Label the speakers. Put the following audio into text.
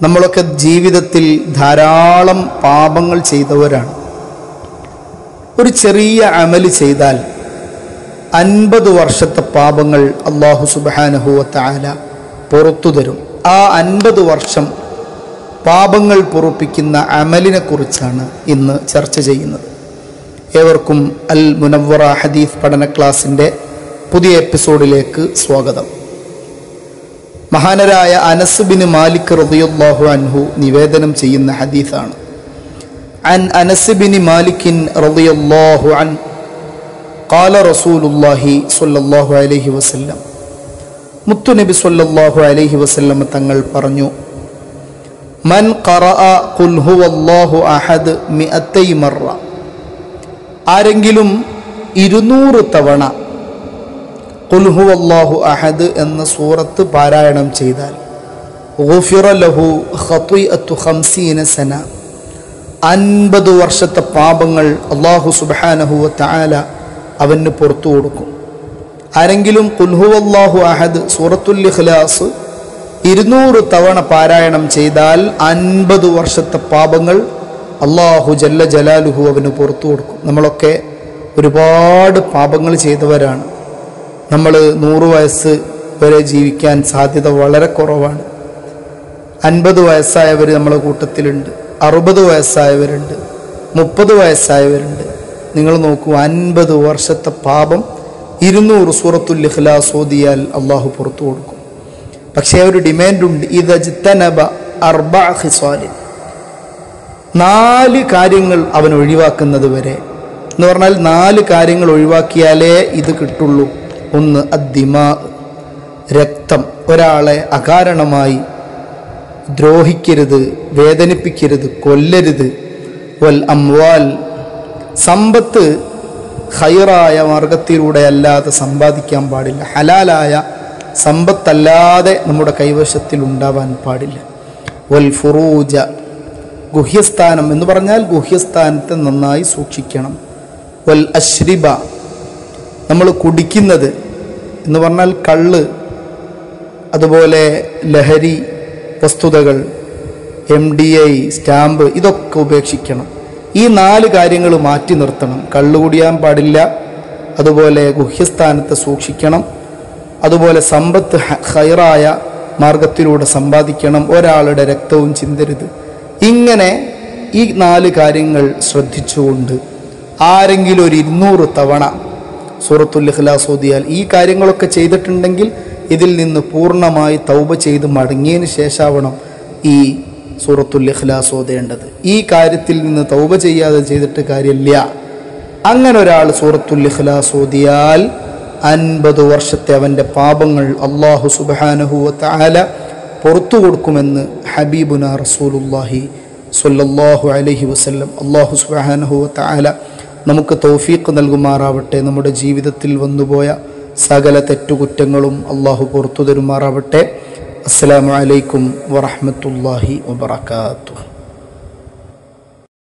Speaker 1: നമ്മളൊക്കെ ജീവിതത്തിൽ ധാരാളം പാപങ്ങൾ ചെയ്തവരാണ് ഒരു ചെറിയ അമല് ചെയ്താൽ അൻപത് വർഷത്തെ പാപങ്ങൾ അള്ളാഹു സുബാനഹുവത്ത ആല പുറത്തു തരും ആ അൻപത് വർഷം പാപങ്ങൾ പൊറുപ്പിക്കുന്ന അമലിനെ കുറിച്ചാണ് ഇന്ന് ചർച്ച ചെയ്യുന്നത് ഏവർക്കും അൽ മുനവറ ഹദീഫ് പഠന ക്ലാസിൻ്റെ പുതിയ എപ്പിസോഡിലേക്ക് സ്വാഗതം മഹാനരായ അനസ് ബിൻ മാലിക് റളിയല്ലാഹു അൻഹു നിവേദനം ചെയ്യുന്ന ഹദീസാണ് عن أنس بن مالك رضي الله عنه قال رسول الله صلى الله عليه وسلم മുത്തുനബി സല്ലല്ലാഹു അലൈഹി വസല്ലം തങ്ങൾ പറഞ്ഞു മൻ ഖറഅ ഖുൽ ഹുവല്ലാഹു അഹദ് മിഅത്തൈ മറ ആരെങ്കിലും ഇരുന്നൂറ് തവണ ഖുൽ ഹുവല്ലാഹു അഹദ് എന്ന സൂറത്ത് പാരായണം ചെയ്താൽ ഗുഫിറ ലഹു ഖത്വഅത്തു ഖംസീന സന അൻപത് വർഷത്തെ പാപങ്ങൾ അള്ളാഹു സുബാനഹുവ താല അവന് പുറത്തു കൊടുക്കും ആരെങ്കിലും കുൽഹുവല്ലാഹു അഹദ് സൂറത്തുൽ ഇഖ്ലാസ് ഇരുന്നൂറ് തവണ പാരായണം ചെയ്താൽ അൻപത് വർഷത്തെ പാപങ്ങൾ അള്ളാഹു ജല്ല ജലാലുഹു അവന് പുറത്തു കൊടുക്കും നമ്മളൊക്കെ ഒരുപാട് പാപങ്ങൾ ചെയ്തവരാണ് നമ്മൾ നൂറ് വയസ്സ് വരെ ജീവിക്കാൻ സാധ്യത വളരെ കുറവാണ് അൻപത് വയസ്സായവർ നമ്മളെ കൂട്ടത്തിലുണ്ട് അറുപത് വയസ്സായവരുണ്ട് മുപ്പത് വയസ്സായവരുണ്ട് നിങ്ങൾ നോക്കൂ അൻപത് വർഷത്തെ പാപം ഇരുന്നൂറ് സൂറത്തുൽ ഇഖ്ലാസ് ഓതിയാൽ അള്ളാഹു പുറത്തു കൊടുക്കും പക്ഷേ ഒരു ഡിമാൻഡുണ്ട് ഇതജ്തനബ അർബ ഹിസ്വാലിൻ നാല് കാര്യങ്ങൾ അവൻ ഒഴിവാക്കുന്നത് വരെ എന്ന് പറഞ്ഞാൽ നാല് കാര്യങ്ങൾ ഒഴിവാക്കിയാലേ ഇത് കിട്ടുള്ളൂ ഒന്ന് അദ്ദിമാ രക്തം ഒരാളെ അകാരണമായി ദ്രോഹിക്കരുത് വേദനിപ്പിക്കരുത് കൊല്ലരുത് വൽ അംവാൽ സമ്പത്ത് ഹൈറായ മാർഗത്തിലൂടെ അല്ലാതെ സമ്പാദിക്കാൻ പാടില്ല ഹലാലായ സമ്പത്തല്ലാതെ നമ്മുടെ കൈവശത്തിൽ ഉണ്ടാവാൻ പാടില്ല വൽ ഫുറൂജ ഗുഹ്യസ്ഥാനം എന്ന് പറഞ്ഞാൽ ഗുഹ്യസ്ഥാനത്തെ നന്നായി സൂക്ഷിക്കണം വൽ അശ്രിബ നമ്മൾ കുടിക്കുന്നത് എന്ന് പറഞ്ഞാൽ കള്ള് അതുപോലെ ലഹരി വസ്തുതകൾ എം ഡി ഐ സ്റ്റാമ്പ് ഇതൊക്കെ ഉപേക്ഷിക്കണം ഈ നാല് കാര്യങ്ങൾ മാറ്റി നിർത്തണം കള്ളു കുടിയാൻ പാടില്ല അതുപോലെ ഗുഹ്യസ്ഥാനത്തെ സൂക്ഷിക്കണം അതുപോലെ സമ്പത്ത് ഹൈറായ മാർഗത്തിലൂടെ സമ്പാദിക്കണം ഒരാളുടെ രക്തവും ചിന്തരുത് ഇങ്ങനെ ഈ നാല് കാര്യങ്ങൾ ശ്രദ്ധിച്ചുകൊണ്ട് ആരെങ്കിലും ഒരു ഇരുന്നൂറ് തവണ സൂറത്തുൽ ഇഖ്ലാസ് ഓതിയാൽ ഈ കാര്യങ്ങളൊക്കെ ചെയ്തിട്ടുണ്ടെങ്കിൽ ഇതിൽ നിന്ന് പൂർണ്ണമായി തൗബ ചെയ്ത് മടങ്ങിയതിന് ശേഷമാവണം ഈ സൂറത്തുൽ ഇഖ്ലാസ് ഓതേണ്ടത് ഈ കാര്യത്തിൽ നിന്ന് തൗബ ചെയ്യാതെ ചെയ്തിട്ട് കാര്യമില്ല അങ്ങനെ ഒരാൾ സൂറത്തുൽ ഇഖ്ലാസ് ഓതിയാൽ അൻപത് വർഷത്തെ അവൻ്റെ പാപങ്ങൾ അള്ളാഹു സുബാനഹുവ താല പുറത്തു കൊടുക്കുമെന്ന് ഹബീബുന റസൂലുല്ലാഹി സൊല്ലാഹു അലഹി വസ്ല്ലം അള്ളാഹു സുബാനഹുവ താല നമുക്ക് തൗഫീഖ് നൽകുമാറാവട്ടെ നമ്മുടെ ജീവിതത്തിൽ വന്നുപോയ സകല തെറ്റുകുറ്റങ്ങളും അള്ളാഹു പുറത്തു തരുമാറാവട്ടെ അസ്സാം വലൈക്കും വറഹമത്തല്ലാഹി വബർക്കാത്തു